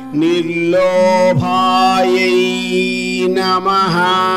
నిర్లోభాయై నమః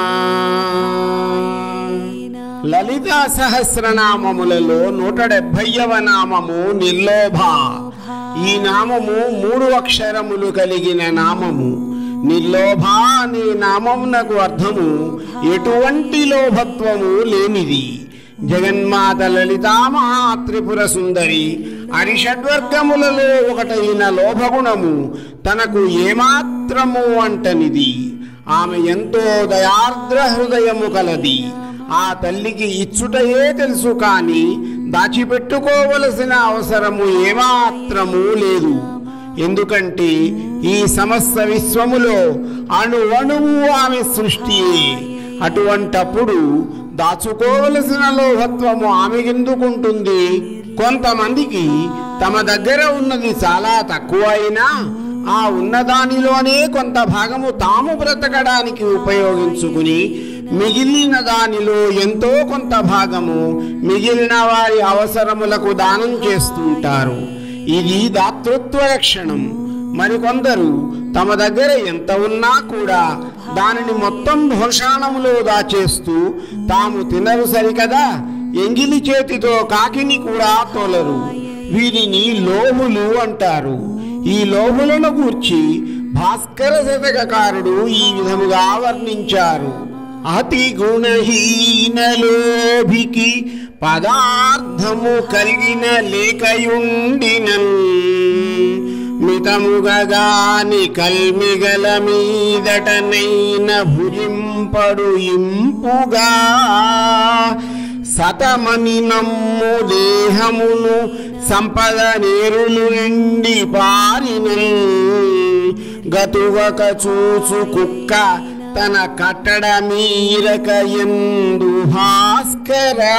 లలితా సహస్రనామములలో నూట డెబ్భైవ నామము నిర్లోభ ఈ నామము మూడు అక్షరములు కలిగిన నామము నిర్లోభ అనే నామమునకు అర్థము ఎటువంటి లోభత్వము లేనిది జగన్మాత లలితామహా త్రిపుర సుందరి అరిషడ్వర్గములలో ఒకటైన లోభగుణము తనకు ఏమాత్రము అంటనిది ఆమె ఎంతో దయార్ద్ర హృదయము కలది ఆ తల్లికి ఇచ్చుటయే తెలుసు కాని దాచిపెట్టుకోవలసిన అవసరము ఏమాత్రము లేదు ఎందుకంటే ఈ సమస్త విశ్వములో అణు అణువు ఆమె సృష్టియే అటువంటప్పుడు దాచుకోవలసిన లోభత్వము ఆమెకెందుకుంటుంది కొంతమందికి తమ దగ్గర ఉన్నది చాలా తక్కువ అయినా ఆ ఉన్నదానిలోనే కొంత భాగము తాము బ్రతకడానికి ఉపయోగించుకుని మిగిలిన దానిలో ఎంతో కొంత భాగము మిగిలిన వారి అవసరములకు దానం చేస్తుంటారు ఇది దాతృత్వ లక్షణం మరికొందరు తమ దగ్గర ఎంత ఉన్నా కూడా దానిని మొత్తం భోషాణములో దాచేస్తూ తాము తినరు సరికదా ఎంగిలి చేతితో కాకిని కూడా తోలరు వీరిని లోహులు అంటారు ఈ లోహులను గూర్చి భాస్కర శతకకారుడు ఈ విధముగా వర్ణించారు అతి గుణహీన లోభికి పదార్థము కలిగిన లేకయుండినన్ మితముగగాని కల్మిగల మీదటనైన భుజింపడు ఇంపుగా సతమని నమ్ము దేహమును సంపద నేరులు నిండి పారినన్ గతువక చూచు కుక్క తన కట్టడ మీరక ఎందు భాస్కరా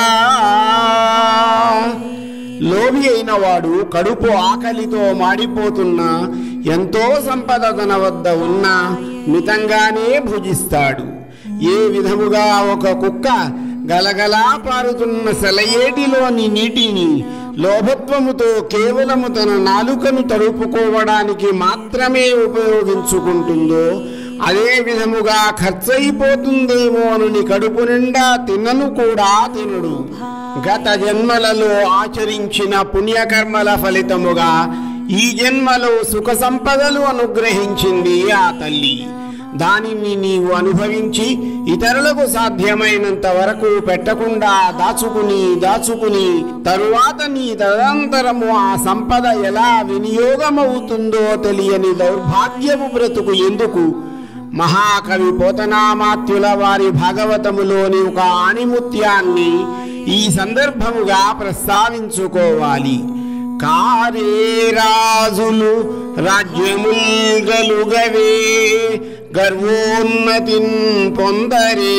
లోభి అయిన వాడు కడుపు ఆకలితో మాడిపోతున్నా ఎంతో సంపద తన వద్ద ఉన్నా మితంగానే భుజిస్తాడు ఏ విధముగా ఒక కుక్క గలగలా పారుతున్న సెలయేటిలోని నీటిని లోభత్వముతో కేవలము తన నాలుకను తడుపుకోవడానికి మాత్రమే ఉపయోగించుకుంటుందో అదే విధముగా ఖర్చయిపోతుందేమో అని కడుపు నిండా తినను కూడా తినడు గత జన్మలలో ఆచరించిన పుణ్యకర్మల ఫలితముగా ఈ జన్మలో సుఖ సంపదలు అనుగ్రహించింది ఆ తల్లి దానిని నీవు అనుభవించి ఇతరులకు సాధ్యమైనంత వరకు పెట్టకుండా దాచుకుని దాచుకుని తరువాత నీ తదనంతరము ఆ సంపద ఎలా వినియోగమవుతుందో తెలియని దౌర్భాగ్యము బ్రతుకు ఎందుకు మహాకవి పోతనామాత్యుల వారి భాగవతములోని ఒక ఆణిముత్యాన్ని ఈ సందర్భముగా ప్రస్తావించుకోవాలి కారే రాజులు రాజ్యముల్ గలుగవే గర్వోన్నతిన్ పొందరే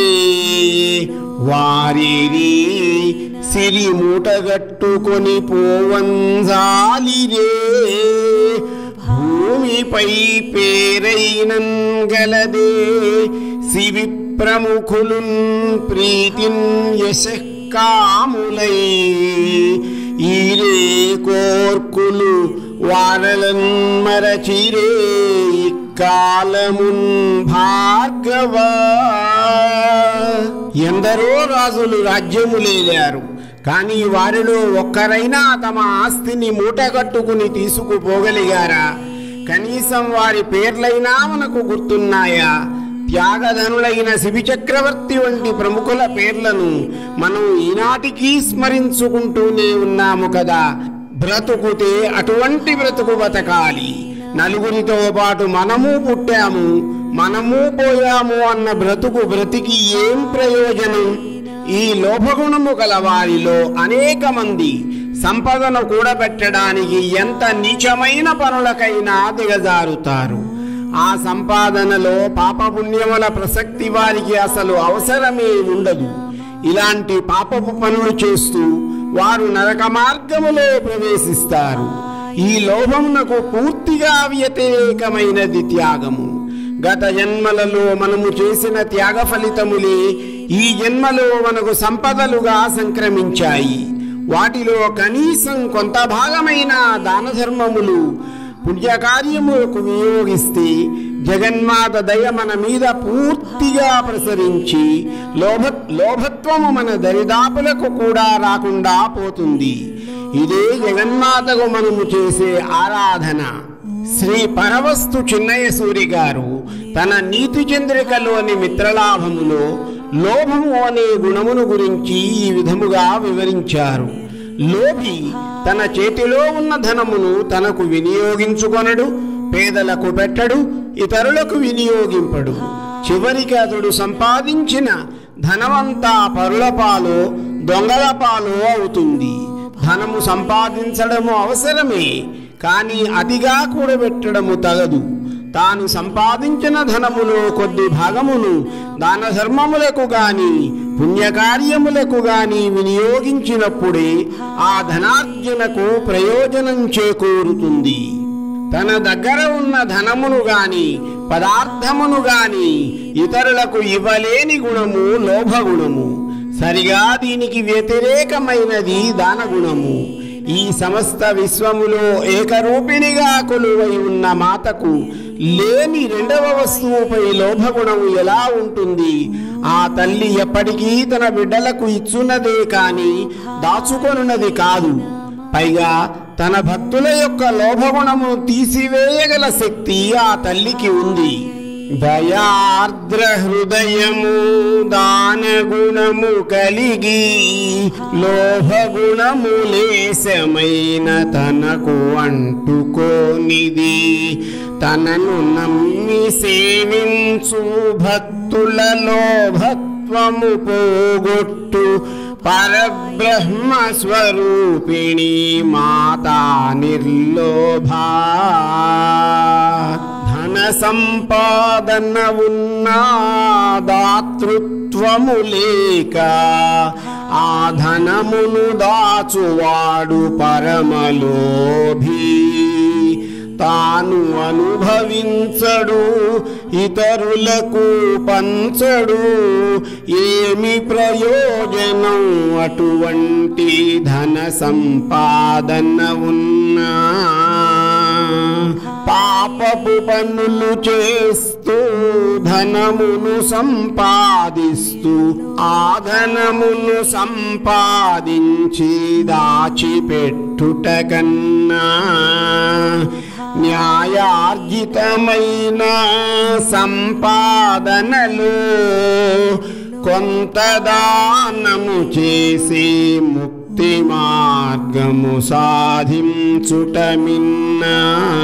వారిరి సిరి మూటగట్టుకొని పోవంజాలిరే భూమిపై పేరైనం గలదే శివి ప్రముఖులున్ ప్రీతిన్ యశకాములై ఈరే కోర్కులు వారలన్ మరచిరే కాలమున్ భార్గవ ఎందరో రాజులు రాజ్యములేలారు కానీ వారిలో ఒక్కరైనా తమ ఆస్తిని మూటగట్టుకుని తీసుకుపోగలిగారా కనీసం వారి పేర్లైనా మనకు గుర్తున్నాయా త్యాగధనులైన శిబి చక్రవర్తి వంటి ప్రముఖుల పేర్లను మనం ఈనాటికి స్మరించుకుంటూనే ఉన్నాము కదా బ్రతుకుతే అటువంటి బ్రతుకు బతకాలి నలుగురితో పాటు మనము పుట్టాము మనము పోయాము అన్న బ్రతుకు బ్రతికి ఏం ప్రయోజనం ఈ లోభగుణము గల వారిలో అనేక మంది సంపదను కూడబెట్టడానికి ఎంత నీచమైన పనులకైనా దిగజారుతారు ఆ సంపాదనలో పాపపుణ్యముల ప్రసక్తి వారికి అసలు అవసరమే ఉండదు ఇలాంటి పాపపు పనులు చేస్తూ వారు నరక మార్గములో ప్రవేశిస్తారు ఈ లోభమునకు పూర్తిగా వ్యతిరేకమైనది త్యాగము గత జన్మలలో మనము చేసిన త్యాగ ఫలితములే ఈ జన్మలో మనకు సంపదలుగా సంక్రమించాయి వాటిలో కనీసం కొంత భాగమైన దాన ధర్మములు పుణ్యకార్యములకు వినియోగిస్తే జగన్మాత దయ మన మీద పూర్తిగా ప్రసరించి లోభ లోభత్వము మన దరిదాపులకు కూడా రాకుండా పోతుంది ఇదే జగన్మాతకు మనము చేసే ఆరాధన శ్రీ పరవస్తు చిన్నయ్య సూరి గారు తన నీతి చంద్రికలోని మిత్రలాభములో లోభము అనే గుణమును గురించి ఈ విధముగా వివరించారు లోభి తన చేతిలో ఉన్న ధనమును తనకు వినియోగించుకొనడు పేదలకు పెట్టడు ఇతరులకు వినియోగింపడు చివరికి అతడు సంపాదించిన ధనమంతా పరుల పాలో దొంగల పాలో అవుతుంది ధనము సంపాదించడము అవసరమే కానీ అతిగా కూడబెట్టడము తగదు తాను సంపాదించిన ధనములో కొద్ది భాగమును దాన ధర్మములకు గాని పుణ్యకార్యములకు గాని వినియోగించినప్పుడే ఆ ధనార్జనకు ప్రయోజనం చేకూరుతుంది తన దగ్గర ఉన్న ధనమును గాని పదార్థమును గాని ఇతరులకు ఇవ్వలేని గుణము లోభగుణము సరిగా దీనికి వ్యతిరేకమైనది దానగుణము ఈ సమస్త విశ్వములో ఏకరూపిణిగా కొలువై ఉన్న మాతకు లేని రెండవ వస్తువుపై లోభగుణము ఎలా ఉంటుంది ఆ తల్లి ఎప్పటికీ తన బిడ్డలకు ఇచ్చున్నదే కాని దాచుకొనున్నది కాదు పైగా తన భక్తుల యొక్క లోభగుణము తీసివేయగల శక్తి ఆ తల్లికి ఉంది దయార్ద్ర హృదయము దానగుణము కలిగి లోభగుణము లేశమైన తనకు అంటుకోనిది తనను నమ్మి సేవించు భక్తుల లోభత్వము పోగొట్టు పరబ్రహ్మ స్వరూపిణి మాతా నిర్లోభా ధన సంపాదన ఉన్నా దాతృత్వము లేక ఆ ధనమును దాచువాడు పరమలోభి తాను అనుభవించడు ఇతరులకు పంచడు ఏమి ప్రయోజనం అటువంటి ధన సంపాదన ఉన్నా పాపపు పనులు చేస్తూ ధనమును సంపాదిస్తూ ఆ ధనమును సంపాదించి దాచిపెట్టుట కన్నా న్యాయార్జితమైన సంపాదనలో కొంత దానము చేసి ముక్తి మార్గము సాధించుట మిన్నా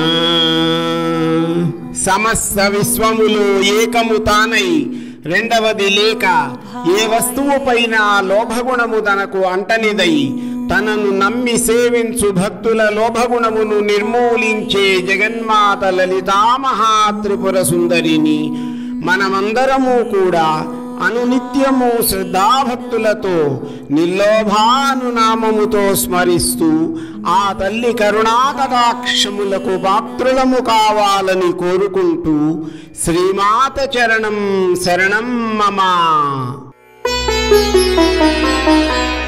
సమస్త విశ్వములో ఏకము తానై రెండవది లేక ఏ వస్తువుపైన లోభగుణము తనకు అంటనిదై తనను నమ్మి సేవించు భక్తుల లోభగుణమును నిర్మూలించే జగన్మాత లలితామహాత్రిపుర సుందరిని మనమందరము కూడా అనునిత్యము శ్రద్ధాభక్తులతో నిర్లోభానునామముతో స్మరిస్తూ ఆ తల్లి కరుణాకటాక్షములకు పాత్రులము కావాలని కోరుకుంటూ శ్రీమాత చరణం శరణం మమ